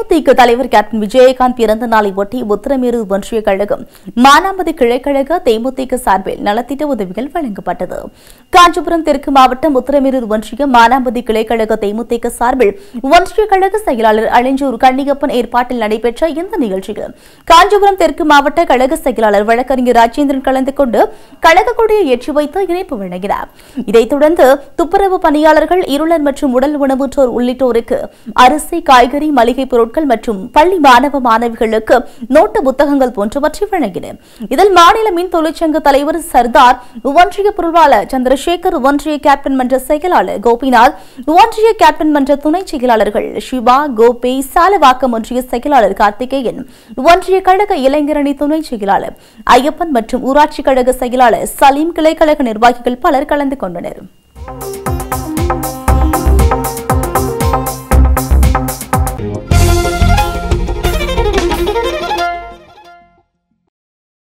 தேமுதிக தலைவர் கேப்டன் விஜயகாந்த் பிறந்த நாளை ஒட்டி உத்தரமேரு ஒன்றிய கழகம் மானாமதி கிளைக்கழக தேமுதிக சார்பில் நலத்திட்ட உதவிகள் வழங்கப்பட்டது காஞ்சிபுரம் தெற்கு மாவட்டம் உத்தரமேரு ஒன்றிய மானாமதி கிளைக்கழக தேமுதிக சார்பில் ஒன்றிய கழக செயலாளர் அழிஞ்சூர் கன்னியப்பன் ஏற்பாட்டில் நடைபெற்ற இந்த நிகழ்ச்சியில் காஞ்சிபுரம் தெற்கு மாவட்ட கழக செயலாளர் வழக்கறிஞர் ராஜேந்திரன் கலந்து கொண்டு கழக கொடியை ஏற்றி வைத்து இணைப்பு வழங்கினார் இதைத் தொடர்ந்து துப்புரவு பணியாளர்கள் இருளர் மற்றும் உடல் உணவுற்றோர் உள்ளிட்டோருக்கு அரிசி காய்கறி மளிகை பொருட்கள் மற்றும் பள்ளி மாணவ மாணவிகளுக்கு நோட்டு புத்தகங்கள் போன்றவற்றை வழங்கினர் இதில் மாநில மின் தொழிற்சங்க தலைவர் சர்தார் ஒன்றிய பொருளாளர் சந்திரசேகர் ஒன்றிய கேப்டன் மன்ற செயலாளர் கோபிநாத் ஒன்றிய கேப்டன் மன்ற துணை செயலாளர்கள் சிவா கோபி சாலவாக்கம் ஒன்றிய செயலாளர் கார்த்திகேயன் ஒன்றிய கழக இளைஞரணி துணை செயலாளர் ஐயப்பன் மற்றும் ஊராட்சி கழக செயலாளர் சலீம் கிளைக்கழக நிர்வாகிகள் பலர் கலந்து கொண்டனர்